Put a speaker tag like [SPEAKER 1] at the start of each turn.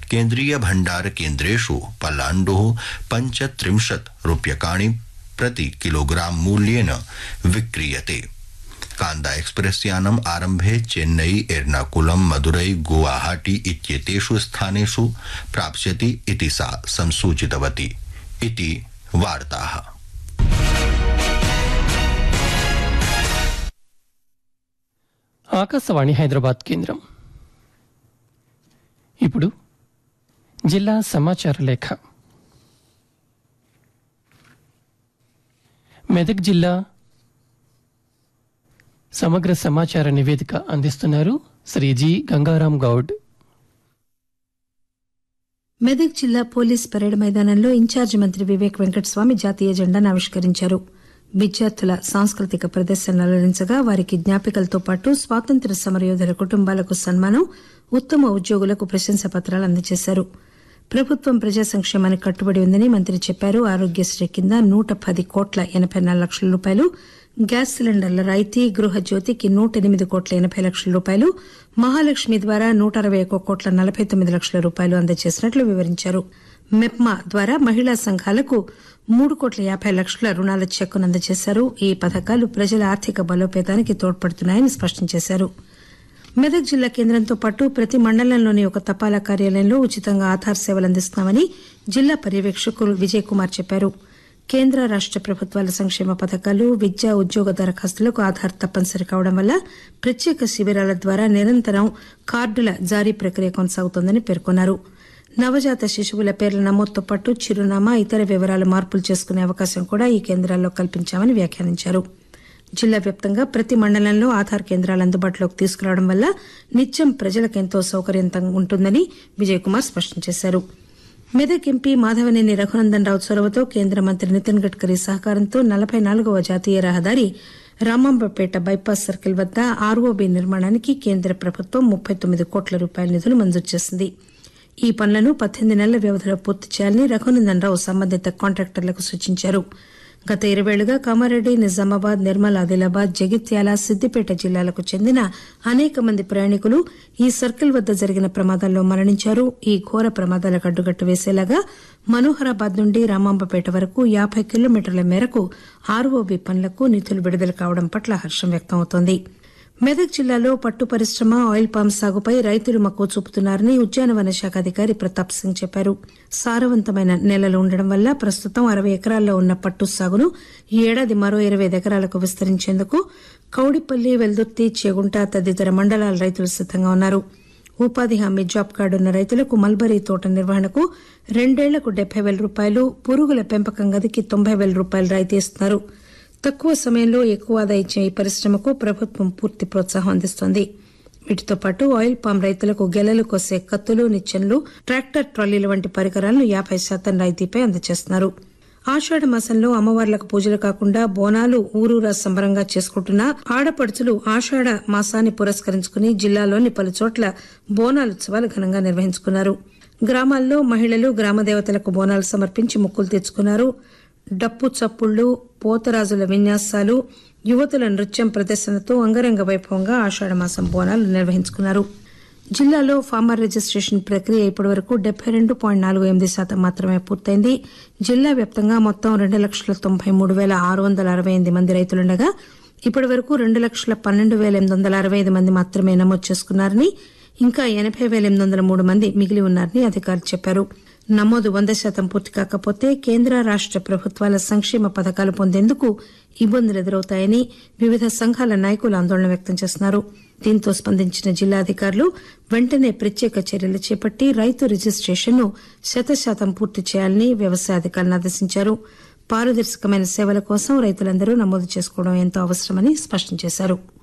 [SPEAKER 1] केन्द्रीय भण्डार केन्द्रेषु पलाण्डुः पञ्चत्रिंशत् रूप्यकाणि प्रति किलोग्राम मूल्येन विक्रीयते कांदा एक्सप्रेस यानम् आरम्भे चेन्नई एर्नाकुलम मदुरै गुवाहाटी इत्येतेषु स्थानेषु प्राप्स्यति इति सा संसूचितवती इति वार्ताः
[SPEAKER 2] ఆకాశవాణి హైదరాబాద్ కేంద్రం ఇప్పుడు జిల్లా సమాచార లేఖ మెదక్ జిల్లా సమగ్ర సమాచార నివేదిక అందిస్తున్నారు శ్రీ జి గంగారాం గౌడ్
[SPEAKER 3] మెదక్ జిల్లా పోలీస్ పరేడ్ మైదానంలో ఇన్ఛార్జ్ మంత్రి వివేక్ వెంకటస్వామి జాతీయ జెండాను ఆవిష్కరించారు విద్యార్థుల సాంస్కృతిక ప్రదర్శనలు అలరించగా వారికి జ్ఞాపికలతో పాటు స్వాతంత్ర్య సమరయోధుల కుటుంబాలకు సన్మానం ఉత్తమ ఉద్యోగులకు ప్రశంసా పత్రాలు అందజేశారు ప్రభుత్వం ప్రజా సంక్షేమానికి కట్టుబడి ఉందని మంత్రి చెప్పారు ఆరోగ్యశ్రీ కింద నూట పది కోట్ల ఎనబై నాలుగు లక్షల రూపాయలు గ్యాస్ సిలిండర్ల రాయితీ గృహ జ్యోతికి నూట ఎనిమిది కోట్ల ఎనబై లక్షల రూపాయలు మహాలక్ష్మి ద్వారా నూట అరవై ఒక్క కోట్ల నలభై తొమ్మిది లక్షల రూపాయలు అందజేసినట్లు వివరించారు మెప్మా ద్వారా మహిళా సంఘాలకు మూడు కోట్ల యాభై లక్షల రుణాల చెక్కును అందజేశారు ఈ పథకాలు ప్రజల ఆర్థిక బలోపేతానికి తోడ్పడుతున్నాయని స్పష్టం చేశారు మెదక్ జిల్లా కేంద్రంతో పాటు ప్రతి మండలంలోని ఒక తపాలా కార్యాలయంలో ఉచితంగా ఆధార్ సేవలు అందిస్తున్నామని జిల్లా పర్యవేక్షకులు విజయ్ కుమార్ చెప్పారు కేంద్ర రాష్ట ప్రభుత్వాల సంక్షేమ పథకాలు విద్యా ఉద్యోగ దరఖాస్తులకు ఆధార్ తప్పనిసరి కావడం వల్ల ప్రత్యేక శిబిరాల ద్వారా నిరంతరం కార్డుల జారీ ప్రక్రియ కొనసాగుతోందని పేర్కొన్నారు నవజాత శిశువుల పేర్ల నమోదుతో పాటు చిరునామా ఇతర వివరాలు మార్పులు చేసుకునే అవకాశం కూడా ఈ కేంద్రాల్లో కల్పించామని వ్యాఖ్యానించారు జిల్లా వ్యాప్తంగా ప్రతి మండలంలో ఆధార్ కేంద్రాలు అందుబాటులోకి తీసుకురావడం వల్ల నిత్యం ప్రజలకు ఎంతో సౌకర్యవంతంగా ఉంటుందని విజయ్ కుమార్ స్పష్టం చేశారు మెదక్ ఎంపీ మాధవనేని రఘునందన్ రావు చొరవతో కేంద్ర మంత్రి నితిన్ గడ్కరీ సహకారంతో నలభై నాలుగవ జాతీయ రహదారి రామాంబపేట బైపాస్ సర్కిల్ వద్ద ఆర్ఓబీ నిర్మాణానికి కేంద్ర ప్రభుత్వం ముప్పై తొమ్మిది కోట్ల రూపాయల నిధులు మంజూరు చేసింది ఈ పనులను పద్దెనిమిది నెలల వ్యవధిలో పూర్తి చేయాలని రఘునందన్ రావు సంబంధిత కాంట్రాక్టర్లకు సూచించారు గత ఇరవేళ్లుగా కామారెడ్డి నిజామాబాద్ నిర్మల్ ఆదిలాబాద్ జగిత్యాల సిద్దిపేట జిల్లాలకు చెందిన అనేక మంది ప్రయాణికులు ఈ సర్కిల్ వద్ద జరిగిన ప్రమాదాల్లో మరణించారు ఈ ఘోర ప్రమాదాలకు అడ్డుకట్ట వేసేలాగా మనోహరాబాద్ నుండి రామాంబపేట వరకు యాబై కిలోమీటర్ల మేరకు ఆర్ఓబీ పనులకు నిధులు విడుదల కావడం పట్ల హర్షం వ్యక్తమవుతోంది మెదక్ జిల్లాలో పట్టు పరిశ్రమ ఆయిల్ పామ్ సాగుపై రైతులు మక్కువ చూపుతున్నారని ఉద్యానవన శాఖ అధికారి ప్రతాప్ సింగ్ చెప్పారు సారవంతమైన నేలలు ఉండడం వల్ల ప్రస్తుతం అరవై ఎకరాల్లో ఉన్న పట్టు సాగును ఈ ఏడాది మరో ఇరవై ఎకరాలకు విస్తరించేందుకు కౌడిపల్లి వెల్దుర్తి చేగుంట తదితర మండలాల రైతులు సిద్దంగా ఉన్నారు ఉపాధి హామీ జాబ్ కార్డు ఉన్న రైతులకు మల్బరీ తోట నిర్వహణకు రెండేళ్లకు డెబ్బై వేల రూపాయలు పురుగుల పెంపకం గదికి తొంభై వేల రూపాయలు రాయితీ ఇస్తున్నారు తక్కువ సమయంలో ఎక్కువ ఆదా ఇచ్చే ఈ పరిశ్రమకు ప్రభుత్వం పూర్తి ప్రోత్సాహం అందిస్తోంది వీటితో పాటు ఆయిల్ పామ్ రైతులకు గెలలు కోసే కత్తులు నిచ్చెనలు ట్రాక్టర్ ట్రాలీల వంటి పరికరాలను యాబై శాతం రాయితీపై అందజేస్తున్నారు ఆషాఢ మాసంలో అమ్మవార్లకు పూజలు కాకుండా బోనాలు ఊరూరా సంబరంగా చేసుకుంటున్న ఆడపడుచులు ఆషాఢ మాసాన్ని పురస్కరించుకుని జిల్లాలోని పలు చోట్ల బోనాలుత్సవాలు ఘనంగా నిర్వహించుకున్నారు గ్రామాల్లో మహిళలు గ్రామ దేవతలకు బోనాలు సమర్పించి మొక్కులు తెచ్చుకున్నారు డప్పు చప్పుళ్లు పోతరాజుల విన్యాసాలు యువతుల నృత్యం ప్రదర్శనతో అంగరంగ వైభవంగా ఆషాఢమాసం బోనాలు నిర్వహించుకున్నారు జిల్లాలో ఫార్మర్ రిజిస్ట్రేషన్ ప్రక్రియ ఇప్పటివరకు డెబ్బై రెండు పాయింట్ నాలుగు ఎనిమిది శాతం మాత్రమే పూర్తయింది జిల్లా వ్యాప్తంగా మొత్తం రెండు లక్షల తొంభై మూడు వేల ఆరు వందల అరవై ఎనిమిది మంది రైతులుండగా ఇప్పటి వరకు రెండు లక్షల పన్నెండు వేల ఎనిమిది వందల అరవై ఐదు మంది మాత్రమే నమోదు చేసుకున్నారని ఇంకా ఎనబై వేల ఎనిమిది వందల మూడు మంది మిగిలి ఉన్నారని అధికారులు చెప్పారు నమోదు వంద శాతం పూర్తి కాకపోతే కేంద్ర రాష్ట ప్రభుత్వాల సంక్షేమ పథకాలు పొందేందుకు ఇబ్బందులు ఎదురవుతాయని వివిధ సంఘాల నాయకులు ఆందోళన వ్యక్తం చేస్తున్నారు దీంతో స్పందించిన జిల్లా అధికారులు వెంటనే ప్రత్యేక చర్యలు చేపట్టి రైతు రిజిస్ట్రేషన్ను శతశాతం పూర్తి చేయాలని వ్యవసాయ అధికారులను ఆదేశించారు పారదర్శకమైన సేవల కోసం రైతులందరూ నమోదు చేసుకోవడం ఎంతో అవసరమని స్పష్టం చేశారు